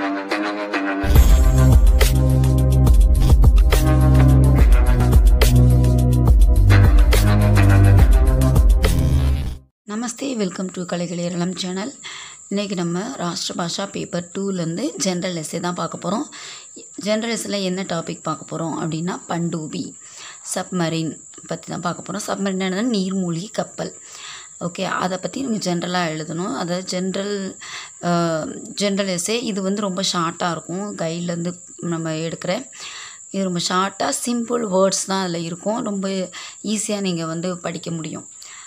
Namaste welcome to கலைகள் ஏரளம் channel இன்றைக்கி நம்ம ராஷ்டிர பாஷா பேப்பர் டூலேருந்து ஜென்ரல் எஸ்ஸே தான் பார்க்க போகிறோம் ஜென்ரல் எஸ்ஸில் என்ன டாபிக் பார்க்க போகிறோம் அப்படின்னா பண்டூபி சப்மரீன் பற்றி தான் பார்க்க போகிறோம் சப்மரீன் என்னன்னா நீர்மூழ்கி கப்பல் ஓகே அதை பற்றி நீங்கள் ஜென்ரலாக எழுதணும் அதாவது ஜென்ரல் ஜென்ரல் எஸ்ஸே இது வந்து ரொம்ப ஷார்ட்டாக இருக்கும் கைட்லேருந்து நம்ம எடுக்கிற இது ரொம்ப ஷார்ட்டாக சிம்பிள் வேர்ட்ஸ் தான் அதில் இருக்கும் ரொம்ப ஈஸியாக நீங்கள் வந்து படிக்க முடியும்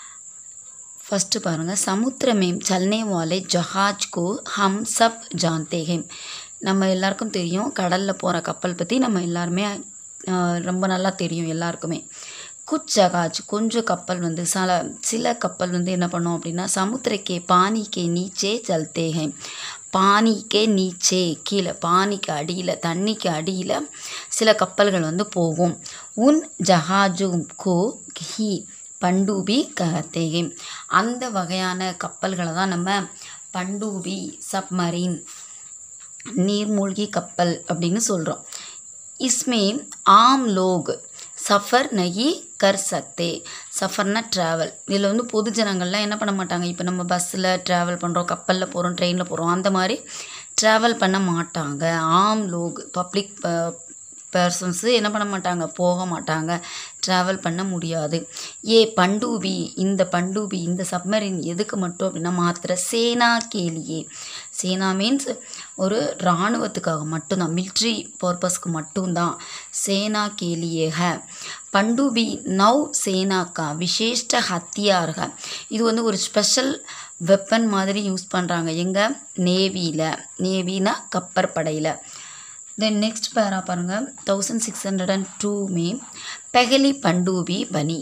फर्स्ट பாருங்கள் समुद्र में चलने वाले जहाज को हम सब जानते हैं நம்ம எல்லாருக்கும் தெரியும் கடலில் போகிற கப்பல் பற்றி நம்ம எல்லாருமே அஹ், ரொம்ப நல்லா தெரியும் எல்லாருக்குமே குச் ஜகாஜ் கொஞ்சம் கப்பல் வந்து சில சில கப்பல் வந்து என்ன பண்ணோம் அப்படின்னா சமுத்திரக்கே பானிக்கே நீச்சே சல்தே ஹை பானிக்கே நீச்சே கீழே பானிக்கு அடியில் தண்ணிக்கு அடியில் சில கப்பல்கள் வந்து போகும் உன் ஜஹாஜும் கோ ஹி பண்டூபி கஹத்தேகே அந்த வகையான கப்பல்களை தான் நம்ம பண்டூபி சப்மரீன் நீர்மூழ்கி கப்பல் அப்படின்னு சொல்கிறோம் इसमें आम लोग சஃபர் நகி கர் சக்தே சஃபர்னா ட்ராவல் இதில் வந்து பொது ஜனங்கள்லாம் என்ன பண்ண மாட்டாங்க இப்போ நம்ம பஸ்ஸில் ட்ராவல் பண்ணுறோம் கப்பலில் போகிறோம் ட்ரெயினில் போகிறோம் அந்த மாதிரி ட்ராவல் பண்ண மாட்டாங்க ஆம் லோக் பப்ளிக் பர்சன்ஸு என்ன பண்ண மாட்டாங்க போக மாட்டாங்க ட்ராவல் பண்ண முடியாது ஏ பண்டூபி இந்த பண்டூபி இந்த சப்மரின் எதுக்கு மட்டும் அப்படின்னா மாத்திர சேனா கேலியே சேனா மீன்ஸ் ஒரு இராணுவத்துக்காக மட்டும்தான் மிலிட்ரி பர்பஸ்க்கு மட்டும்தான் சேனா கேலியே ஹ பண்டூபி நவ் சேனாக்கா விசேஷ்ட ஹத்தியார் ஹ இது வந்து ஒரு ஸ்பெஷல் வெப்பன் மாதிரி யூஸ் பண்ணுறாங்க எங்கே நேவியில் நேவினா கப்பற்படையில் தென் நெக்ஸ்ட் பேரா பாருங்கள் thousand six hundred and two மே பெஹலி பண்டூபி பனி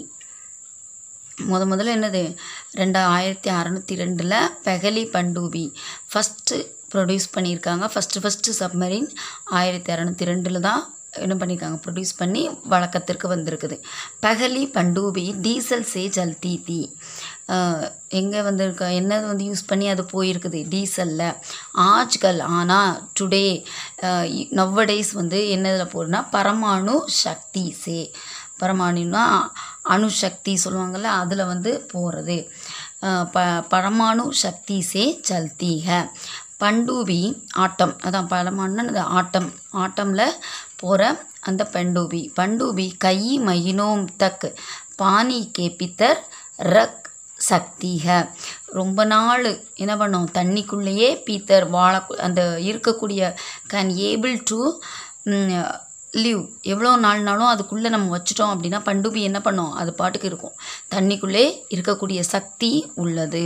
முத முதல்ல என்னது ரெண்டா ஆயிரத்தி அறநூற்றி ரெண்டில் பெஹலி பண்டூபி ஃபஸ்ட்டு ப்ரொடியூஸ் பண்ணியிருக்காங்க ஃபஸ்ட்டு ஃபஸ்ட்டு சப்மரீன் ஆயிரத்தி அறநூற்றி ரெண்டில் தான் என்ன பண்ணியிருக்காங்க ப்ரொடியூஸ் பண்ணி வழக்கத்திற்கு வந்திருக்குது பெஹலி பண்டூபி டீசல் சே ஜல்தி தீ எங்கே வந்திருக்க என்னது வந்து யூஸ் பண்ணி அது போயிருக்குது டீசலில் ஆஜ்கல் ஆனால் டுடே நவ்வடேஸ் வந்து என்னதில் போகுதுன்னா பரமாணு சக்தி சே பரமாணுனா அணுசக்தி சொல்லுவாங்கள்ல அதில் வந்து போகிறது ப பரமாணு சக்தி சே சல்தி ஹ பண்டூபி ஆட்டம் அதான் பரமாணுன்னா அது ஆட்டம் ஆட்டமில் போகிற அந்த பண்டூபி பண்டூபி கை மயினோம் தக் பானி கே பித்தர் ரக் சக்திக ரொம்ப நாள் என்ன பண்ணோம் தண்ணிக்குள்ளேயே பீத்தர் வாழ அந்த இருக்கக்கூடிய கேன் ஏபிள் டு லிவ் எவ்வளோ நாள்னாலும் அதுக்குள்ளே நம்ம வச்சிட்டோம் அப்படின்னா பண்டுபி என்ன பண்ணோம் அது பாட்டுக்கு இருக்கும் தண்ணிக்குள்ளே இருக்கக்கூடிய சக்தி உள்ளது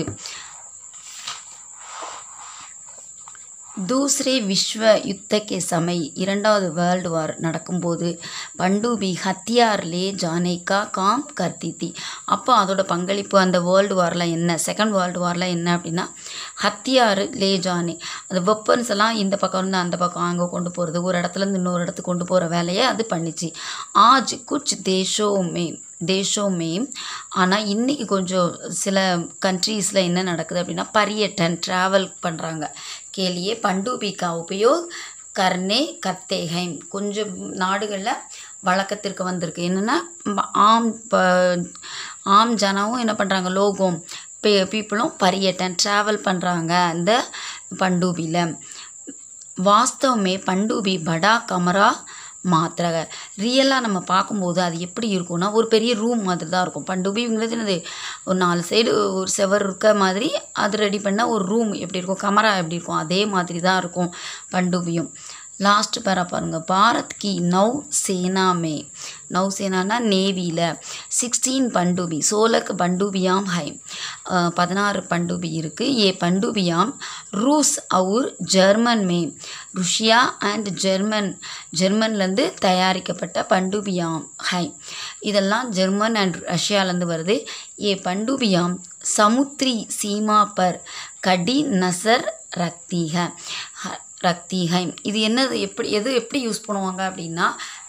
தூசரே விஸ்வ யுத்தக்கே சமை இரண்டாவது வேர்ல்டு வார் நடக்கும்போது பண்டூபி ஹத்தியார் லே ஜானேகா காம் கர்த்தித்தி அப்போ அதோட பங்களிப்பு அந்த வேர்ல்டு வாரில் என்ன செகண்ட் வேர்ல்டு வாரில் என்ன அப்படின்னா ஹத்தியார் லே ஜானே அது வெப்பன்ஸ் எல்லாம் இந்த பக்கம் இருந்து அந்த பக்கம் அங்கே கொண்டு போகிறது ஒரு இடத்துலேருந்து இன்னொரு இடத்துக்கு கொண்டு போகிற வேலையை அது பண்ணிச்சு ஆஜ் குச் தேஷோமே தேஷோமே ஆனால் இன்றைக்கி கொஞ்சம் சில கண்ட்ரீஸில் என்ன நடக்குது அப்படின்னா பரியட்டன் ட்ராவல் பண்ணுறாங்க கேலியே பண்டூபி கா உபயோக் கர்னே கத்தேகைம் கொஞ்சம் நாடுகளில் வழக்கத்திற்கு வந்திருக்கு என்னென்னா ஆம் ப ஆம் ஜனாவும் என்ன பண்ணுறாங்க லோகம் பே பீப்புளும் பரியட்டன் ட்ராவல் பண்ணுறாங்க அந்த பண்டூபியில் வாஸ்தவமே பண்டூபி படா கமரா மாத்திரக ரியலாக நம்ம பார்க்கும்போது அது எப்படி இருக்கும்னா ஒரு பெரிய ரூம் மாதிரி தான் இருக்கும் பண்டுபிங்கிறது என்னது ஒரு நாலு சைடு ஒரு செவர் இருக்க மாதிரி அது ரெடி பண்ணால் ஒரு ரூம் எப்படி இருக்கும் கமரா எப்படி இருக்கும் அதே மாதிரி தான் இருக்கும் பண்டுபியும் லாஸ்ட் பேரா பாருங்கள் பாரத் கி நவ் சேனா மே நவ் சேனானா நேவியில் சிக்ஸ்டீன் பண்டுபி சோலக் பண்டுபியாம் ஹை பதினாறு பண்டுபி இருக்குது ஏ பண்டுபியாம் ரூஸ் அவுர் ஜெர்மன் மே ருஷ்யா அண்ட் ஜெர்மன் ஜெர்மன்லேருந்து தயாரிக்கப்பட்ட பண்டுபியாம் ஹை இதெல்லாம் ஜெர்மன் அண்ட் ரஷ்யாலேருந்து வருது ஏ பண்டுபியாம் சமுத்ரி சீமா பர் கடி நசர் ரக்திக ரக்திஹைம் இது என்னது எப்படி எது எப்படி யூஸ் பண்ணுவாங்க அப்படின்னா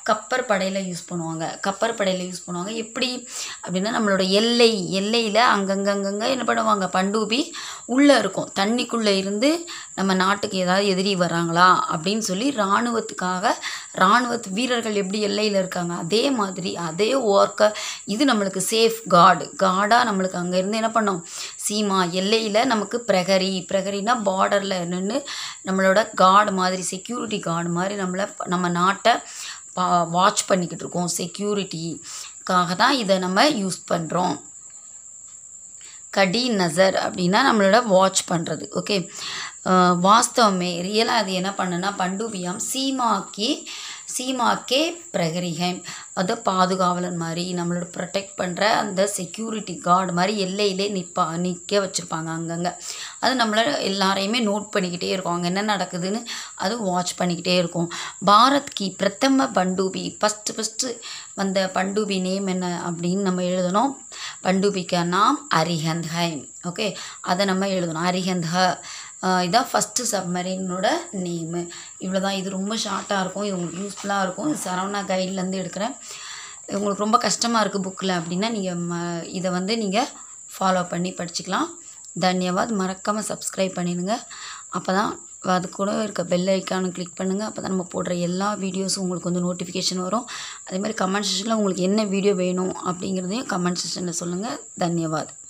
கப்பர் படையில் யூஸ் பண்ணுவாங்க கப்பர் படையில் யூஸ் பண்ணுவாங்க எப்படி அப்படின்னா நம்மளோட எல்லை எல்லையில் அங்கங்கங்கங்க என்ன பண்ணுவாங்க பண்டூபி உள்ளே இருக்கும் தண்ணிக்குள்ளே இருந்து நம்ம நாட்டுக்கு ஏதாவது எதிரி வராங்களா அப்படின்னு சொல்லி இராணுவத்துக்காக இராணுவத்து வீரர்கள் எப்படி எல்லையில் இருக்காங்க அதே மாதிரி அதே ஒர்க்கை இது நம்மளுக்கு சேஃப் கார்டு கார்டாக நம்மளுக்கு அங்கே இருந்து என்ன பண்ணோம் சீமா எல்லையில் நமக்கு பிரகரி பிரகரினா பார்டரில் நின்று நம்மளோட கார்டு மாதிரி செக்யூரிட்டி கார்டு மாதிரி நம்மளை நம்ம நாட்டை பா வாட்ச் பண்ணிக்கிட்டு இருக்கோம் செக்யூரிட்டிக்காக தான் இதை நம்ம யூஸ் பண்ணுறோம் கடி நசர் அப்படின்னா நம்மளோட வாட்ச் பண்ணுறது ஓகே வாஸ்தவமே ரியலாக அது என்ன பண்ணுன்னா பண்டுபியாம் சீமாக்கி சீமாக்கே பிரகரிகம் அது பாதுகாவலன் மாதிரி நம்மளோட ப்ரொடெக்ட் பண்ணுற அந்த செக்யூரிட்டி கார்டு மாதிரி எல்லையிலே நிற்பா நிற்க வச்சுருப்பாங்க அங்கங்கே அது நம்மளை எல்லாரையுமே நோட் பண்ணிக்கிட்டே இருக்கும் அங்கே என்ன நடக்குதுன்னு அது வாட்ச் பண்ணிக்கிட்டே இருக்கும் பாரத் கி பிரதம பண்டூபி ஃபஸ்ட்டு ஃபஸ்ட்டு வந்த பண்டூபி நேம் என்ன அப்படின்னு நம்ம எழுதணும் பண்டூபிக்கா நாம் அரிஹந்த் ஹைம் ஓகே அதை நம்ம எழுதணும் அரிஹந்த் ஹ இதான் ஃபஸ்ட்டு சப்மரீனோட நேமு இவ்வளோ தான் இது ரொம்ப ஷார்ட்டாக இருக்கும் இது உங்களுக்கு யூஸ்ஃபுல்லாக இருக்கும் இது சரவணா கைட்லேருந்து எடுக்கிறேன் உங்களுக்கு ரொம்ப கஷ்டமாக இருக்குது புக்கில் அப்படின்னா நீங்கள் ம இதை வந்து நீங்கள் ஃபாலோ பண்ணி படிச்சுக்கலாம் தன்யவாத் மறக்காமல் சப்ஸ்கிரைப் பண்ணிடுங்க அப்போ தான் அது கூட இருக்க பெல் ஐக்கானு கிளிக் பண்ணுங்கள் அப்போ தான் நம்ம போடுற எல்லா வீடியோஸும் உங்களுக்கு வந்து நோட்டிஃபிகேஷன் வரும் அதே மாதிரி கமெண்ட் செக்ஷனில் உங்களுக்கு என்ன வீடியோ வேணும் அப்படிங்கிறதையும் கமெண்ட் செக்ஷனில் சொல்லுங்கள் தன்யவாத்